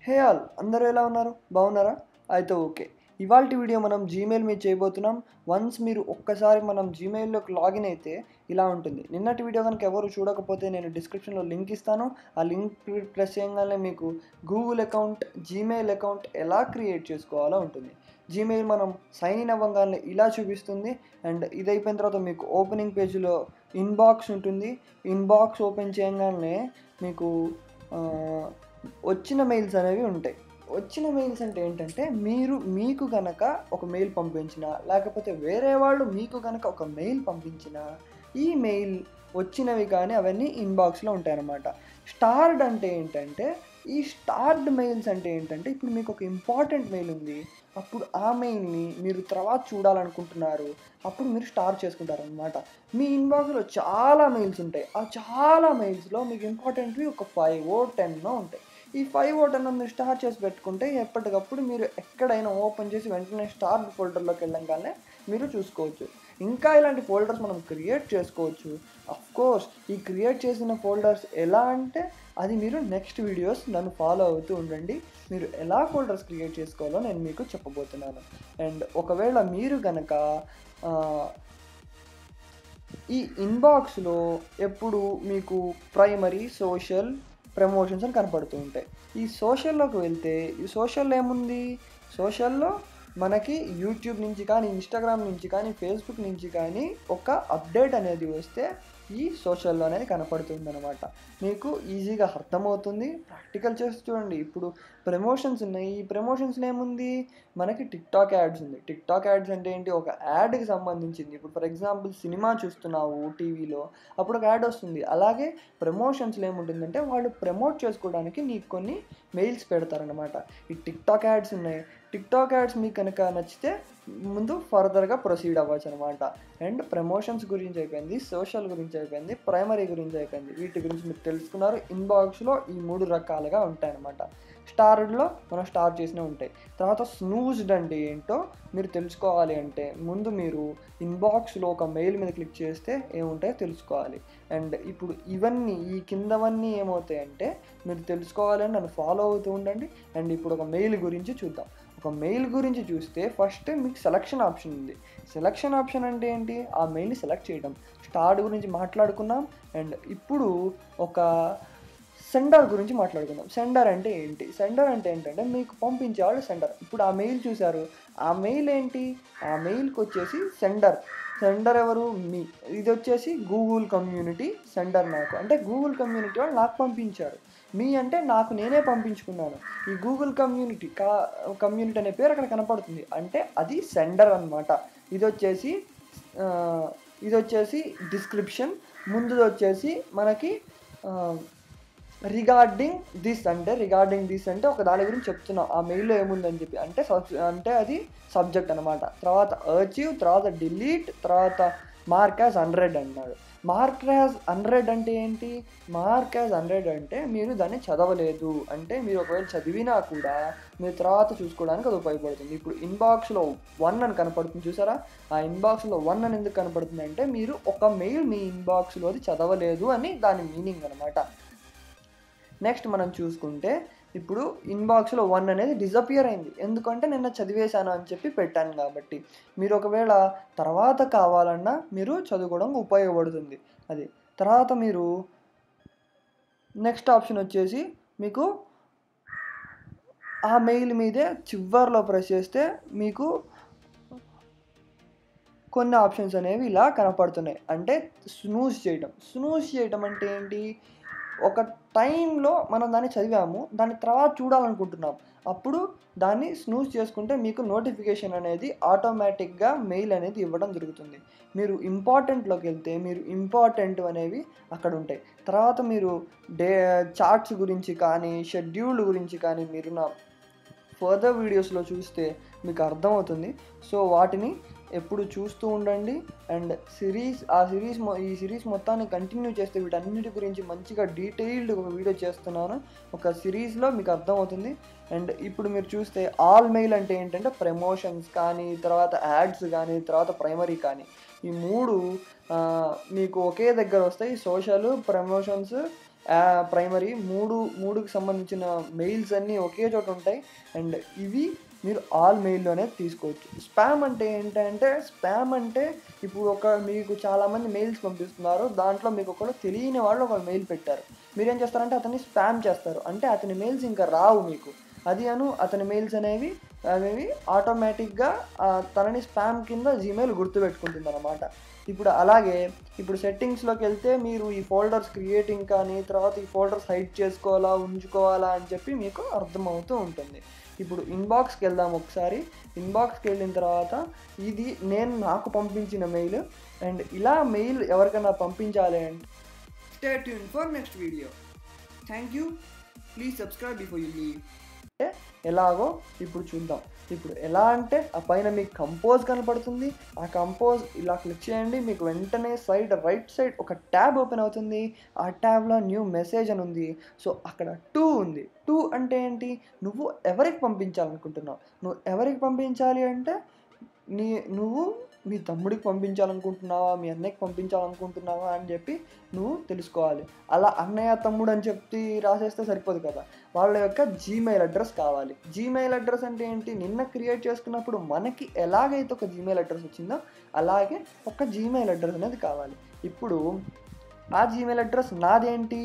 hey all అందరూ ఎలా ఉన్నారు బాగున్నారా అయితే ఓకే ఇవాళ వీడియో మనం జీమెయిల్ మీద చేయబోతున్నాం వన్స్ మీరు ఒక్కసారి మనం జీమెయిల్లోకి లాగిన్ అయితే ఇలా ఉంటుంది నిన్నటి వీడియో కనుక ఎవరు చూడకపోతే నేను డిస్క్రిప్షన్లో లింక్ ఇస్తాను ఆ లింక్ ప్రెస్ చేయగానే మీకు గూగుల్ అకౌంట్ జీమెయిల్ అకౌంట్ ఎలా క్రియేట్ చేసుకోవాలో ఉంటుంది జీమెయిల్ మనం సైన్ ఇన్ అవ్వగానే ఇలా చూపిస్తుంది అండ్ ఇది అయిపోయిన తర్వాత మీకు ఓపెనింగ్ పేజ్లో ఇన్బాక్స్ ఉంటుంది ఇన్బాక్స్ ఓపెన్ చేయగానే మీకు ఆ, వచ్చిన మెయిల్స్ అనేవి ఉంటాయి వచ్చిన మెయిల్స్ అంటే ఏంటంటే మీరు మీకు గనక ఒక మెయిల్ పంపించిన లేకపోతే వేరే వాళ్ళు మీకు గనక ఒక మెయిల్ పంపించిన ఈ మెయిల్ వచ్చినవి కానీ అవన్నీ ఇన్బాక్స్లో ఉంటాయన్నమాట స్టార్డ్ అంటే ఏంటంటే ఈ స్టార్డ్ మెయిల్స్ అంటే ఏంటంటే ఇప్పుడు మీకు ఒక ఇంపార్టెంట్ మెయిల్ ఉంది అప్పుడు ఆ మెయిల్ని మీరు తర్వాత చూడాలనుకుంటున్నారు అప్పుడు మీరు స్టార్ట్ చేసుకుంటారు అనమాట మీ ఇన్బాక్స్లో చాలా మెయిల్స్ ఉంటాయి ఆ చాలా మెయిల్స్లో మీకు ఇంపార్టెంట్వి ఒక ఫైవ్ ఓ టెన్నో ఉంటాయి ఈ ఫైవ్ ఓ టెన్ మీరు స్టార్ట్ చేసి పెట్టుకుంటే ఎప్పటికప్పుడు మీరు ఎక్కడైనా ఓపెన్ చేసి వెంటనే స్టార్ట్ ఫోల్డర్లోకి వెళ్ళంగానే మీరు చూసుకోవచ్చు ఇంకా ఇలాంటి ఫోల్డర్స్ మనం క్రియేట్ చేసుకోవచ్చు అఫ్ కోర్స్ ఈ క్రియేట్ చేసిన ఫోల్డర్స్ ఎలా అంటే అది మీరు నెక్స్ట్ వీడియోస్ నన్ను ఫాలో అవుతూ ఉండండి మీరు ఎలా ఫోల్డర్స్ క్రియేట్ చేసుకోవాలో నేను మీకు చెప్పబోతున్నాను అండ్ ఒకవేళ మీరు కనుక ఈ ఇన్బాక్స్లో ఎప్పుడు మీకు ప్రైమరీ సోషల్ ప్రమోషన్స్ అని కనపడుతూ ఉంటాయి ఈ సోషల్లోకి వెళ్తే ఈ సోషల్లో ఏముంది సోషల్లో మనకి యూట్యూబ్ నుంచి కానీ ఇన్స్టాగ్రామ్ నుంచి కానీ ఫేస్బుక్ నుంచి కానీ ఒక అప్డేట్ అనేది వస్తే ఈ సోషల్లో అనేది కనపడుతుంది అనమాట మీకు ఈజీగా అర్థమవుతుంది ప్రాక్టికల్ చేసి చూడండి ఇప్పుడు ప్రమోషన్స్ ఉన్నాయి ఈ ప్రమోషన్స్లో ఏముంది మనకి టిక్ టాక్ యాడ్స్ ఉంది టిక్ టాక్ యాడ్స్ అంటే ఏంటి ఒక యాడ్కి సంబంధించింది ఇప్పుడు ఫర్ ఎగ్జాంపుల్ సినిమా చూస్తున్నావు టీవీలో అప్పుడు ఒక యాడ్ వస్తుంది అలాగే ప్రమోషన్స్లో ఏముంటుందంటే వాళ్ళు ప్రమోట్ చేసుకోవడానికి నీకు కొన్ని మెయిల్స్ పెడతారనమాట ఈ టిక్ టాక్ యాడ్స్ ఉన్నాయి టిక్ టాక్ యాడ్స్ మీకు కనుక నచ్చితే ముందు ఫర్దర్గా ప్రొసీడ్ అవ్వచ్చు అనమాట అండ్ ప్రమోషన్స్ గురించి అయిపోయింది సోషల్ గురించి అయిపోయింది ప్రైమరీ గురించి అయిపోయింది వీటి గురించి మీరు తెలుసుకున్నారు ఇన్బాక్స్లో ఈ మూడు రకాలుగా ఉంటాయన్నమాట స్టార్డ్లో మనం స్టార్ట్ చేసినవి ఉంటాయి తర్వాత స్నూజ్డ్ అంటే ఏంటో మీరు తెలుసుకోవాలి అంటే ముందు మీరు ఇన్బాక్స్లో ఒక మెయిల్ మీద క్లిక్ చేస్తే ఏముంటాయో తెలుసుకోవాలి అండ్ ఇప్పుడు ఇవన్నీ ఈ కిందవన్నీ ఏమవుతాయంటే మీరు తెలుసుకోవాలని నన్ను ఫాలో అవుతూ ఉండండి అండ్ ఇప్పుడు ఒక మెయిల్ గురించి చూద్దాం ఒక మెయిల్ గురించి చూస్తే ఫస్ట్ మీకు సెలక్షన్ ఆప్షన్ ఉంది సెలక్షన్ ఆప్షన్ అంటే ఏంటి ఆ మెయిల్ని సెలెక్ట్ చేయడం స్టార్ట్ గురించి మాట్లాడుకున్నాం అండ్ ఇప్పుడు ఒక సెండర్ గురించి మాట్లాడుకుందాం సెండర్ అంటే ఏంటి సెండర్ అంటే ఏంటంటే మీకు పంపించేవాళ్ళు సెండర్ ఇప్పుడు ఆ మెయిల్ చూశారు ఆ మెయిల్ ఏంటి ఆ మెయిల్కి వచ్చేసి సెండర్ సెండర్ ఎవరు మీ ఇది వచ్చేసి గూగుల్ కమ్యూనిటీ సెండర్ నాకు అంటే గూగుల్ కమ్యూనిటీ వాళ్ళు నాకు పంపించారు మీ అంటే నాకు నేనే పంపించుకున్నాను ఈ గూగుల్ కమ్యూనిటీ కా కమ్యూనిటీ అనే పేరు అక్కడ కనపడుతుంది అంటే అది సెండర్ అనమాట ఇది వచ్చేసి ఆ, ఇది వచ్చేసి డిస్క్రిప్షన్ ముందుది వచ్చేసి మనకి రిగార్డింగ్ దిస్ అంటే రిగార్డింగ్ దిస్ అంటే ఒక దాని గురించి చెప్తున్నాం ఆ మెయిల్లో ఏముందని చెప్పి అంటే సబ్ అంటే అది సబ్జెక్ట్ అనమాట తర్వాత అచీవ్ తర్వాత డిలీట్ తర్వాత మార్క్ యాజ్ హండ్రెడ్ అన్నాడు మార్క్ యాజ్ హండ్రెడ్ అంటే ఏంటి మార్క్ యాజ్ హండ్రెడ్ అంటే మీరు దాన్ని చదవలేదు అంటే మీరు ఒకవేళ చదివినా కూడా మీరు తర్వాత చూసుకోవడానికి అది ఉపయోగపడుతుంది ఇప్పుడు ఇన్బాక్స్లో వన్ అని కనపడుతుంది చూసారా ఆ ఇన్బాక్స్లో వన్ అని ఎందుకు కనపడుతుంది అంటే మీరు ఒక మెయిల్ మీ ఇన్బాక్స్లో అది చదవలేదు అని దాని మీనింగ్ అనమాట నెక్స్ట్ మనం చూసుకుంటే ఇప్పుడు ఇన్బాక్స్లో వన్ అనేది డిజపియర్ అయింది ఎందుకంటే నిన్న చదివేశాను అని చెప్పి పెట్టాను కాబట్టి మీరు ఒకవేళ తర్వాత కావాలన్నా మీరు చదువుకోవడం ఉపయోగపడుతుంది అది తర్వాత మీరు నెక్స్ట్ ఆప్షన్ వచ్చేసి మీకు ఆ మెయిల్ మీదే చివర్లో ప్రెస్ చేస్తే మీకు కొన్ని ఆప్షన్స్ అనేవి ఇలా కనపడుతున్నాయి అంటే స్నూజ్ చేయటం స్నూజ్ చేయటం అంటే ఏంటి ఒక టైంలో మనం దాన్ని చదివాము దాన్ని తర్వాత చూడాలనుకుంటున్నాం అప్పుడు దాన్ని స్నూజ్ చేసుకుంటే మీకు నోటిఫికేషన్ అనేది ఆటోమేటిక్గా మెయిల్ అనేది ఇవ్వడం జరుగుతుంది మీరు ఇంపార్టెంట్లోకి వెళ్తే మీరు ఇంపార్టెంట్ అనేవి అక్కడ ఉంటాయి తర్వాత మీరు డే చార్ట్స్ గురించి కానీ షెడ్యూల్డ్ గురించి కానీ మీరు నా ఫర్దర్ వీడియోస్లో చూస్తే మీకు అర్థమవుతుంది సో వాటిని ఎప్పుడు చూస్తూ ఉండండి అండ్ సిరీస్ ఆ సిరీస్ మొ- ఈ సిరీస్ మొత్తాన్ని కంటిన్యూ చేస్తే వీటన్నిటి గురించి మంచిగా డీటెయిల్డ్ ఒక వీడియో చేస్తున్నాను ఒక సిరీస్లో మీకు అర్థమవుతుంది అండ్ ఇప్పుడు మీరు చూస్తే ఆల్ మెయిల్ అంటే ఏంటంటే ప్రమోషన్స్ కానీ తర్వాత యాడ్స్ కానీ తర్వాత ప్రైమరీ కానీ ఈ మూడు ఆ, మీకు ఒకే దగ్గర వస్తాయి సోషల్ ప్రమోషన్స్ ప్రైమరీ మూడు మూడుకి సంబంధించిన మెయిల్స్ అన్నీ ఒకే చోట ఉంటాయి అండ్ ఇవి మీరు ఆల్ మెయిల్లోనే తీసుకోవచ్చు స్పామ్ అంటే ఏంటంటే స్పామ్ అంటే ఇప్పుడు ఒక మీకు చాలామంది మెయిల్స్ పంపిస్తున్నారు దాంట్లో మీకు ఒకళ్ళు తెలియని వాళ్ళు ఒక మెయిల్ పెట్టారు మీరేం చేస్తారంటే అతన్ని స్పామ్ చేస్తారు అంటే అతని మెయిల్స్ ఇంకా రావు మీకు అది అను అతని మెయిల్స్ అనేవి అనేవి ఆటోమేటిక్గా తనని స్పామ్ కింద జీమెయిల్ గుర్తుపెట్టుకుంటుంది అనమాట ఇప్పుడు అలాగే ఇప్పుడు సెట్టింగ్స్లోకి వెళ్తే మీరు ఈ ఫోల్డర్స్ క్రియేటింగ్ కానీ తర్వాత ఈ ఫోల్డర్స్ హైడ్ చేసుకోవాలా ఉంచుకోవాలా అని చెప్పి మీకు అర్థమవుతూ ఉంటుంది ఇప్పుడు ఇన్బాక్స్కి వెళ్దాం ఒకసారి ఇన్బాక్స్కి వెళ్ళిన తర్వాత ఇది నేను నాకు పంపించిన మెయిల్ అండ్ ఇలా మెయిల్ ఎవరికైనా పంపించాలి అంటే stay tune for next video thank you please subscribe before you leave అంటే ఎలాగో ఇప్పుడు చూద్దాం ఇప్పుడు ఎలా అంటే ఆ పైన మీకు కంపోజ్ కనపడుతుంది ఆ కంపోజ్ ఇలా క్లిక్ చేయండి మీకు వెంటనే సైడ్ రైట్ సైడ్ ఒక ట్యాబ్ ఓపెన్ అవుతుంది ఆ ట్యాబ్లో న్యూ మెసేజ్ అని ఉంది సో అక్కడ టూ ఉంది టూ అంటే ఏంటి నువ్వు ఎవరికి పంపించాలనుకుంటున్నావు నువ్వు ఎవరికి పంపించాలి అంటే నీ నువ్వు మీ తమ్ముడికి పంపించాలనుకుంటున్నావా మీ అన్నయ్యకి పంపించాలనుకుంటున్నావా అని చెప్పి నువ్వు తెలుసుకోవాలి అలా అన్నయ్య తమ్ముడు అని చెప్పి రాసేస్తే సరిపోదు కదా వాళ్ళ యొక్క జీమెయిల్ అడ్రస్ కావాలి జీమెయిల్ అడ్రస్ అంటే ఏంటి నిన్న క్రియేట్ చేసుకున్నప్పుడు మనకి ఎలాగైతే ఒక జీమెయిల్ అడ్రస్ వచ్చిందో అలాగే ఒక జీమెయిల్ అడ్రస్ అనేది కావాలి ఇప్పుడు ఆ జీమెయిల్ అడ్రస్ నాదేంటి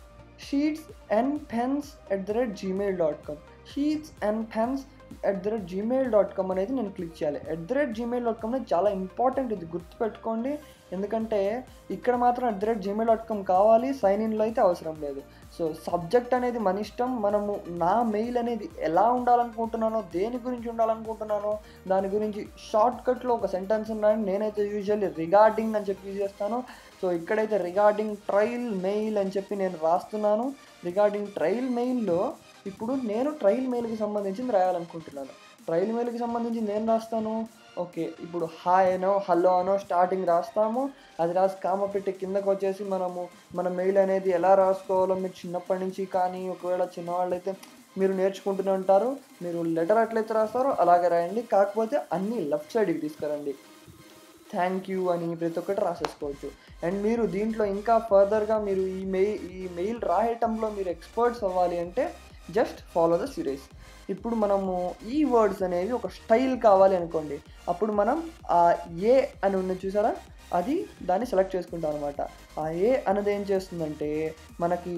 sheets and pens at the rate Gmail dot com sheets and pens at the rate Gmail dot com అనేది నేను క్లిక్ చేయాలి at the rate Gmail dot com అనేది చాలా ఇంపార్టెంట్ ఇది గుర్తుపెట్టుకోండి ఎందుకంటే ఇక్కడ మాత్రం at the rate Gmail dot com కావాలి సైన్ ఇన్లో అయితే అవసరం లేదు సో సబ్జెక్ట్ అనేది మన ఇష్టం మనము నా మెయిల్ అనేది ఎలా ఉండాలనుకుంటున్నానో దేని గురించి ఉండాలనుకుంటున్నానో దాని గురించి షార్ట్ కట్లో ఒక సెంటెన్స్ ఉన్నాయని నేనైతే యూజువల్లీ రిగార్డింగ్ అని చెప్పి యూజ్ చేస్తాను సో ఇక్కడైతే రిగార్డింగ్ ట్రయల్ మెయిల్ అని చెప్పి నేను రాస్తున్నాను రిగార్డింగ్ ట్రయల్ మెయిల్లో ఇప్పుడు నేను ట్రయల్ మెయిల్కి సంబంధించింది రాయాలనుకుంటున్నాను ట్రయల్ మెయిల్కి సంబంధించి నేను రాస్తాను ఓకే ఇప్పుడు హాయ్ అనో హలో అనో స్టార్టింగ్ రాస్తాము అది రాసి కామ పెట్టి కిందకు వచ్చేసి మనము మన మెయిల్ అనేది ఎలా రాసుకోవాలో మీరు చిన్నప్పటి నుంచి కానీ ఒకవేళ చిన్నవాళ్ళు అయితే మీరు నేర్చుకుంటూనే ఉంటారు మీరు లెటర్ ఎట్లయితే రాస్తారో అలాగే రాయండి కాకపోతే అన్నీ లెఫ్ట్ సైడ్కి తీసుకురండి థ్యాంక్ యూ అని ప్రతి ఒక్కటి రాసేసుకోవచ్చు అండ్ మీరు దీంట్లో ఇంకా ఫర్దర్గా మీరు ఈ మెయిల్ ఈ మెయిల్ రాయటంలో మీరు ఎక్స్పర్ట్స్ అవ్వాలి అంటే జస్ట్ ఫాలో ద సిరీస్ ఇప్పుడు మనము ఈ వర్డ్స్ అనేవి ఒక స్టైల్ కావాలి అనుకోండి అప్పుడు మనం ఆ ఏ అని ఉన్న చూసారా అది దాన్ని సెలెక్ట్ చేసుకుంటాం అనమాట ఆ ఏ అనేది ఏం చేస్తుందంటే మనకి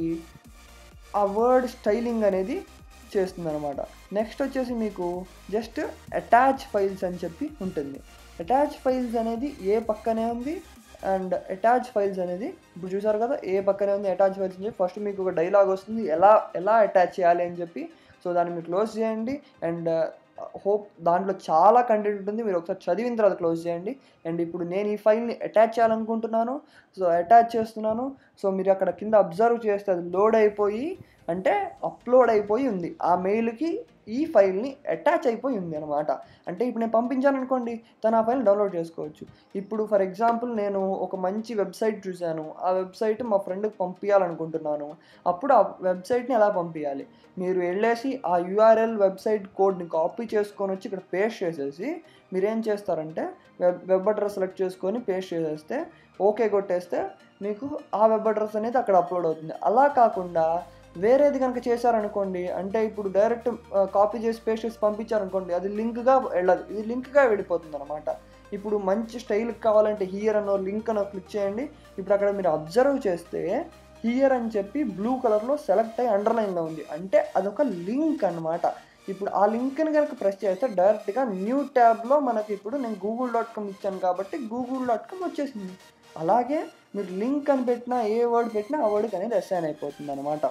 ఆ వర్డ్ స్టైలింగ్ అనేది చేస్తుంది అనమాట నెక్స్ట్ వచ్చేసి మీకు జస్ట్ అటాచ్ ఫైల్స్ అని చెప్పి ఉంటుంది అటాచ్ ఫైల్స్ అనేది ఏ పక్కనే ఉంది అండ్ అటాచ్ ఫైల్స్ అనేది ఇప్పుడు చూసారు కదా ఏ పక్కనే ఉంది అటాచ్ ఫైల్స్ అని చెప్పి ఫస్ట్ మీకు ఒక డైలాగ్ వస్తుంది ఎలా ఎలా అటాచ్ చేయాలి అని చెప్పి సో దాన్ని మీరు క్లోజ్ చేయండి అండ్ హోప్ దాంట్లో చాలా కంటెంట్ ఉంటుంది మీరు ఒకసారి చదివిన తర్వాత క్లోజ్ చేయండి అండ్ ఇప్పుడు నేను ఈ ఫైల్ని అటాచ్ చేయాలనుకుంటున్నాను సో అటాచ్ చేస్తున్నాను సో మీరు అక్కడ కింద అబ్జర్వ్ చేస్తే అది లోడ్ అయిపోయి అంటే అప్లోడ్ అయిపోయి ఉంది ఆ మెయిల్కి ఈ ఫైల్ని అటాచ్ అయిపోయి ఉంది అనమాట అంటే ఇప్పుడు నేను పంపించాలనుకోండి తను ఆ ఫైల్ డౌన్లోడ్ చేసుకోవచ్చు ఇప్పుడు ఫర్ ఎగ్జాంపుల్ నేను ఒక మంచి వెబ్సైట్ చూశాను ఆ వెబ్సైట్ మా ఫ్రెండ్కి పంపించాలనుకుంటున్నాను అప్పుడు ఆ వెబ్సైట్ని ఎలా పంపించాలి మీరు వెళ్ళేసి ఆ యూఆర్ఎల్ వెబ్సైట్ కోడ్ని కాపీ చేసుకొని వచ్చి ఇక్కడ పేస్ట్ చేసేసి మీరు ఏం చేస్తారంటే వెబ్ వెబ్ అడ్రస్ సెలెక్ట్ చేసుకొని పేస్ట్ చేసేస్తే ఓకే కొట్టేస్తే మీకు ఆ వెబ్ అడ్రస్ అనేది అక్కడ అప్లోడ్ అవుతుంది అలా కాకుండా వేరేది కనుక చేశారనుకోండి అంటే ఇప్పుడు డైరెక్ట్ కాపీ చేసి పేస్ట్ చేసి పంపించారనుకోండి అది లింక్గా వెళ్ళదు ఇది లింక్గా వెళ్ళిపోతుంది అనమాట ఇప్పుడు మంచి స్టైల్ కావాలంటే హియర్ అనో లింక్ అనో క్లిక్ చేయండి ఇప్పుడు అక్కడ మీరు అబ్జర్వ్ చేస్తే హియర్ అని చెప్పి బ్లూ కలర్లో సెలెక్ట్ అయ్యి అండర్లైన్లో ఉంది అంటే అదొక లింక్ అనమాట ఇప్పుడు ఆ లింక్ని కనుక ప్రెస్ చేస్తే డైరెక్ట్గా న్యూ ట్యాబ్లో మనకి ఇప్పుడు నేను గూగుల్ డాట్ కామ్ ఇచ్చాను కాబట్టి గూగుల్ డాట్ కామ్ వచ్చేసింది అలాగే మీరు లింక్ అని పెట్టినా ఏ వర్డ్ పెట్టినా ఆ వర్డ్కి అనేది అసైన్ అయిపోతుంది అనమాట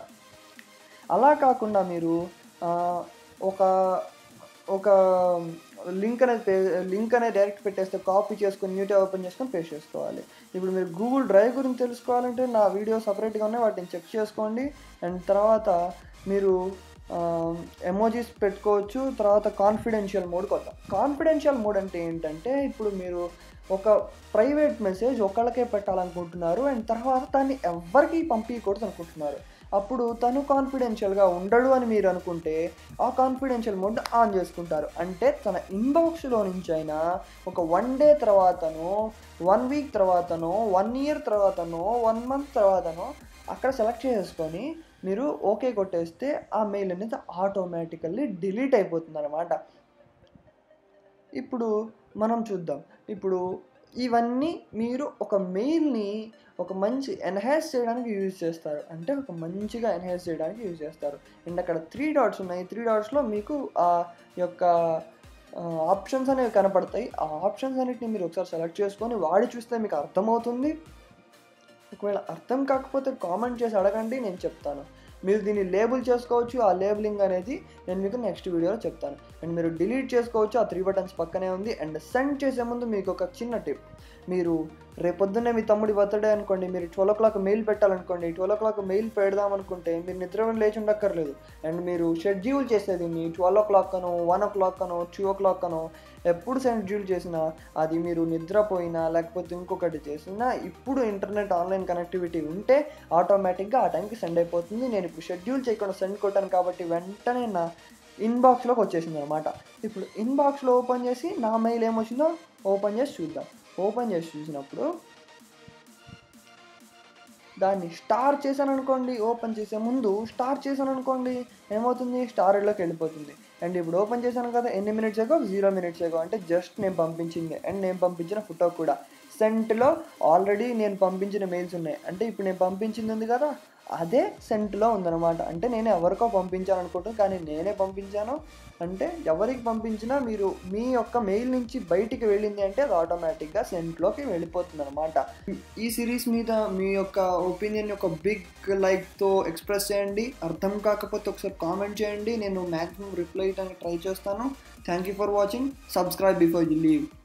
అలా కాకుండా మీరు ఒక ఒక లింక్ అనేది పే లింక్ అనేది డైరెక్ట్ పెట్టేస్తే కాపీ చేసుకొని న్యూ ట్యాబ్ ఓపెన్ చేసుకొని పేస్ట్ చేసుకోవాలి ఇప్పుడు మీరు గూగుల్ డ్రైవ్ గురించి తెలుసుకోవాలంటే నా వీడియో సపరేట్గా ఉన్నాయి వాటిని చెక్ చేసుకోండి అండ్ తర్వాత మీరు ఎమోజీస్ పెట్టుకోవచ్చు తర్వాత కాన్ఫిడెన్షియల్ మోడ్ కొద్దాం కాన్ఫిడెన్షియల్ మోడ్ అంటే ఏంటంటే ఇప్పుడు మీరు ఒక ప్రైవేట్ మెసేజ్ ఒకళ్ళకే పెట్టాలనుకుంటున్నారు అండ్ తర్వాత దాన్ని ఎవరికి పంపించకూడదు అనుకుంటున్నారు అప్పుడు తను కాన్ఫిడెన్షియల్గా ఉండడు అని మీరు అనుకుంటే ఆ కాన్ఫిడెన్షియల్ మోడ్ ఆన్ చేసుకుంటారు అంటే తన ఇన్బాక్స్లో నుంచి అయినా ఒక వన్ డే తర్వాతనో వన్ వీక్ తర్వాతనో వన్ ఇయర్ తర్వాతనో వన్ మంత్ తర్వాతనో అక్కడ సెలెక్ట్ చేసుకొని మీరు ఓకే కొట్టేస్తే ఆ మెయిల్ అనేది ఆటోమేటికల్లీ డిలీట్ అయిపోతుంది అనమాట ఇప్పుడు మనం చూద్దాం ఇప్పుడు ఇవన్నీ మీరు ఒక మెయిల్ని ఒక మంచి ఎన్హాన్స్ చేయడానికి యూజ్ చేస్తారు అంటే ఒక మంచిగా ఎన్హాన్స్ చేయడానికి యూజ్ చేస్తారు అండ్ అక్కడ త్రీ డాట్స్ ఉన్నాయి త్రీ డాట్స్లో మీకు ఆ యొక్క ఆప్షన్స్ అనేవి కనపడతాయి ఆ ఆప్షన్స్ అన్నిటిని మీరు ఒకసారి సెలెక్ట్ చేసుకొని వాడి చూస్తే మీకు అర్థమవుతుంది ఒకవేళ అర్థం కాకపోతే కామెంట్ చేసి అడగండి నేను చెప్తాను మీరు దీన్ని లేబుల్ చేసుకోవచ్చు ఆ లేబులింగ్ అనేది నేను మీకు నెక్స్ట్ వీడియోలో చెప్తాను అండ్ మీరు డిలీట్ చేసుకోవచ్చు ఆ త్రీ బటన్స్ పక్కనే ఉంది అండ్ సెండ్ చేసే ముందు మీకు ఒక చిన్న టిప్ మీరు రేపొద్దున్నే మీ తమ్ముడి బర్త్డే అనుకోండి మీరు ట్వెల్వ్ ఓ క్లాక్ మెయిల్ పెట్టాలనుకోండి ట్వెల్వ్ ఓ క్లాక్ మెయిల్ పెడదాం అనుకుంటే మీరు నిద్ర లేచి ఉండక్కర్లేదు అండ్ మీరు షెడ్యూల్ చేసేది మీ ట్వెల్వ్ ఓ క్లాక్ అనో వన్ ఓ క్లాక్ అనో టూ ఓ క్లాక్ అనో ఎప్పుడు షెడ్యూల్ చేసినా అది మీరు నిద్రపోయినా లేకపోతే ఇంకొకటి చేసినా ఇప్పుడు ఇంటర్నెట్ ఆన్లైన్ కనెక్టివిటీ ఉంటే ఆటోమేటిక్గా ఆ టైంకి సెండ్ అయిపోతుంది నేను ఇప్పుడు షెడ్యూల్ చేయకుండా సెండ్ కొట్టాను కాబట్టి వెంటనే నా ఇన్బాక్స్లోకి వచ్చేసింది అనమాట ఇప్పుడు ఇన్బాక్స్లో ఓపెన్ చేసి నా మెయిల్ ఏమొచ్చిందో ఓపెన్ చేసి చూద్దాం ఓపెన్ చేసి చూసినప్పుడు దాన్ని స్టార్ చేశాను అనుకోండి ఓపెన్ చేసే ముందు స్టార్ చేశాను అనుకోండి ఏమవుతుంది స్టార్లోకి వెళ్ళిపోతుంది అండ్ ఇప్పుడు ఓపెన్ చేశాను కదా ఎన్ని minutes ago zero minutes ago అంటే జస్ట్ నేను పంపించింది అండ్ నేను పంపించిన ఫోటో కూడా సెంట్లో ఆల్రెడీ నేను పంపించిన మెయిల్స్ ఉన్నాయి అంటే ఇప్పుడు నేను పంపించింది ఉంది కదా అదే సెంట్లో ఉందన్నమాట అంటే నేను ఎవరికో పంపించాను అనుకుంటాను కానీ నేనే పంపించాను అంటే ఎవరికి పంపించినా మీరు మీ యొక్క మెయిల్ నుంచి బయటికి వెళ్ళింది అంటే అది ఆటోమేటిక్గా సెంట్లోకి వెళ్ళిపోతుంది అనమాట ఈ సిరీస్ మీద మీ యొక్క ఒపీనియన్ యొక్క బిగ్ లైక్తో ఎక్స్ప్రెస్ చేయండి అర్థం కాకపోతే ఒకసారి కామెంట్ చేయండి నేను మ్యాక్సిమం రిప్లై ఇవ్వడానికి ట్రై చేస్తాను thank you for watching subscribe before you leave